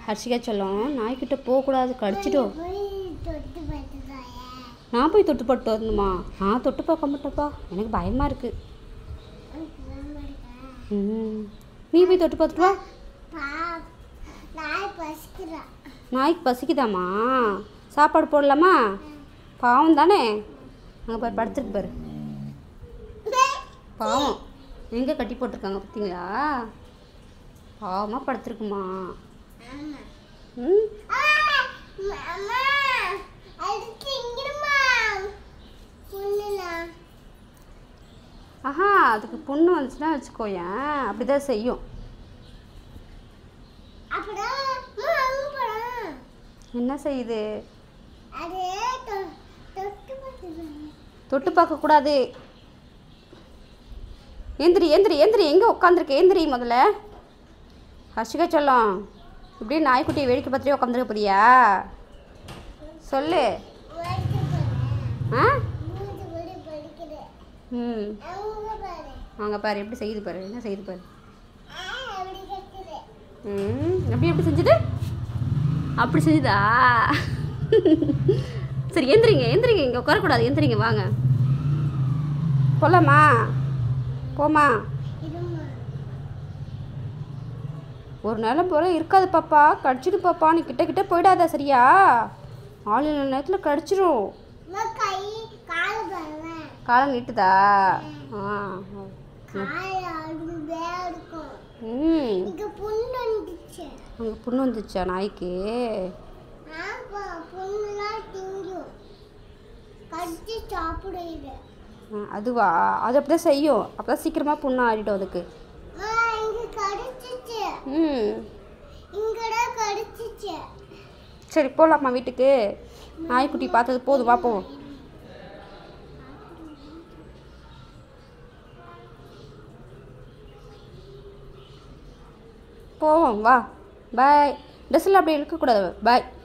ஹர்ஷிகா சொல்லும் நாய்க்கிட்ட போகக்கூடாது கடிச்சிடும் போய் தொட்டு பார்த்துதாயா நான் போய் தொட்டு போட்டு வரணுமா நான் தொட்டு பார்க்க மாட்டேப்பா எனக்கு பயமாக இருக்குது ம் நீ போய் தொட்டு பார்த்துட்டு வா பா நாய் பசிக்கிறா நாய்க்கு பசிக்குதாம்மா சாப்பாடு போடலாமா பாவம் தானே அங்கே பாரு படுத்துருக்கு பாரு பாவம் எங்கே கட்டி போட்டிருக்காங்க பார்த்தீங்களா பாவமாக படுத்துருக்குமா ஆமா ம் அம்மா அடுத்து இங்கிருமா புண்ணுலா ஆஹா அதுக்கு புண்ணு வந்துச்சுன்னா வச்சுக்கோயேன் அப்படி தான் செய்யும் அப்புறம் அம்மா, அங்க போலாம் என்ன செய்யுது அது தொ- தொட்டு பார்த்துதாயா தொட்டு பார்க்கக்கூடாது எந்திரி எந்திரி எந்திரி எங்கே உட்காந்துருக்க எந்திரி முதல்ல ஹர்ஷிகா சொல்லும் இப்படியே நாய்க்குட்டியை வேடிக்கை பார்த்துட்டே உட்காந்துருக்க போறியா சொல்லு ஓட்டு போறேன் ஆ மூணு வீடு படிக்கிறேன் ம் அவங்க பாரு அங்கே பாரு எப்படி செய்யுது பாரு என்ன செய்யுது பாரு ஆ அப்படி கத்துறேன் ம் எப்படி எப்படி செஞ்சுது அப்படி செஞ்சுதா சரி எந்திரிங்க எந்திரிங்க இங்கே உட்காரக்கூடாது எந்திரிங்க வாங்க போலாமா போமா இருமா ஒரு நேரம் போல் இருக்காது பாப்பா கடிச்சிடு பாப்பா நீ கிட்ட கிட்ட போயிடாத சரியா ஆள் இல்ல நேரத்தில் கடிச்சிரும் அம்மா கை கால் பாருவேன் காலை நீட்டுதா ஆ கால் அழுதே இருக்கும் ம் இங்க புண்ணு வந்துச்சு அங்கே புண்ணு வந்துச்சா நாய்க்கு ஆப்பா புண்ணுலாம் திங்கும் கடிச்சு சாப்பிடுது ஆ, அதுவா அது அப்படி தான் செய்யும் அப்போ தான் சீக்கிரமாக புண்ணு ஆறிடும் அதுக்கு ஆ இங்க கடிச்சிச்சு ம் இங்கடா கடிச்சிச்சு சரி போகலாமா வீட்டுக்கு நாய்க்குட்டி பார்த்தது போதும் வா போவோம் போவோம் வா பாய் ட்ரெஸ்ஸில் அப்படி இருக்கக்கூடாது பாய்